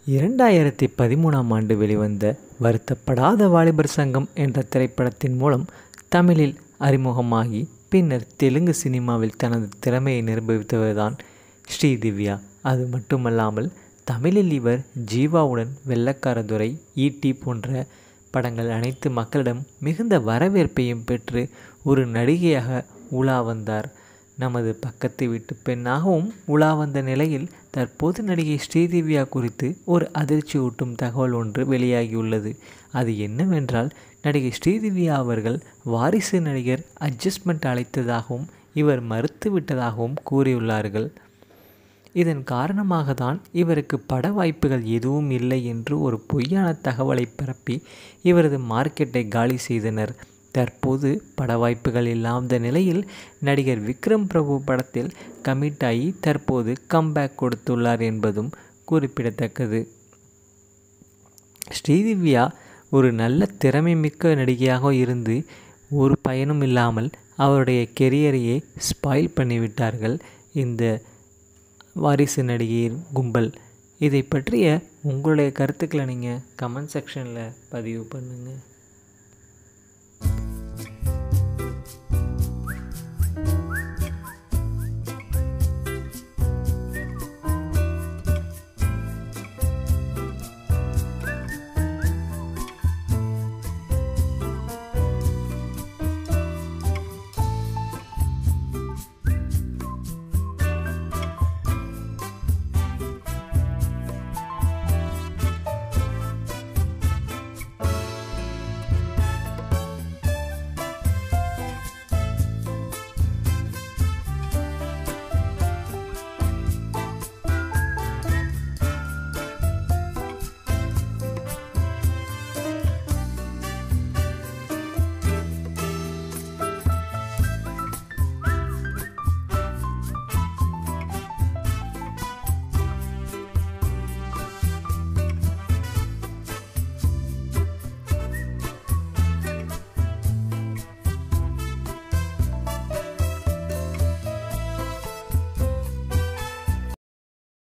இரண்டாயிரத்தி பதிமூணாம் ஆண்டு வெளிவந்த வருத்தப்படாத வாலிபர் சங்கம் என்ற திரைப்படத்தின் மூலம் தமிழில் அறிமுகமாகி பின்னர் தெலுங்கு சினிமாவில் தனது திறமையை நிரூபித்தவர்தான் ஸ்ரீதிவ்யா அது மட்டுமல்லாமல் தமிழில் இவர் ஜீவாவுடன் வெள்ளக்காரதுரை ஈட்டி போன்ற படங்கள் அனைத்து மக்களிடம் மிகுந்த வரவேற்பையும் பெற்று ஒரு நடிகையாக உலா வந்தார் நமது பக்கத்து வீட்டு பெண்ணாகவும் உலா வந்த நிலையில் தற்போது நடிகை ஸ்ரீதிவ்யா குறித்து ஒரு அதிர்ச்சியூட்டும் தகவல் ஒன்று வெளியாகியுள்ளது அது என்னவென்றால் நடிகை ஸ்ரீதிவ்யா அவர்கள் வாரிசு நடிகர் அட்ஜஸ்ட்மெண்ட் அழைத்ததாகவும் இவர் மறுத்துவிட்டதாகவும் கூறியுள்ளார்கள் இதன் காரணமாக தான் இவருக்கு பட வாய்ப்புகள் எதுவும் இல்லை என்று ஒரு பொய்யான தகவலை பரப்பி இவரது மார்க்கெட்டை காலி செய்தனர் தற்போது பட வாய்ப்புகள் இல்லாத நிலையில் நடிகர் விக்ரம் பிரபு படத்தில் கமிட் ஆகி தற்போது கம்பேக் கொடுத்துள்ளார் என்பதும் குறிப்பிடத்தக்கது ஸ்ரீதிவ்யா ஒரு நல்ல திறமை மிக்க நடிகையாக இருந்து ஒரு பயனும் இல்லாமல் அவருடைய கெரியரையே ஸ்பாயில் பண்ணிவிட்டார்கள் இந்த வாரிசு நடிகையின் கும்பல் இதை பற்றிய உங்களுடைய கருத்துக்களை நீங்கள் கமெண்ட் செக்ஷனில் பதிவு பண்ணுங்கள்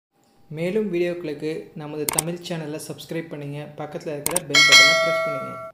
மேலும் வீடியோக்களுக்கு நமது தமிழ் சேனலை சப்ஸ்கிரைப் பண்ணுங்கள் பக்கத்தில் இருக்கிற பெல் பட்டனை ப்ரெஸ் பண்ணுங்கள்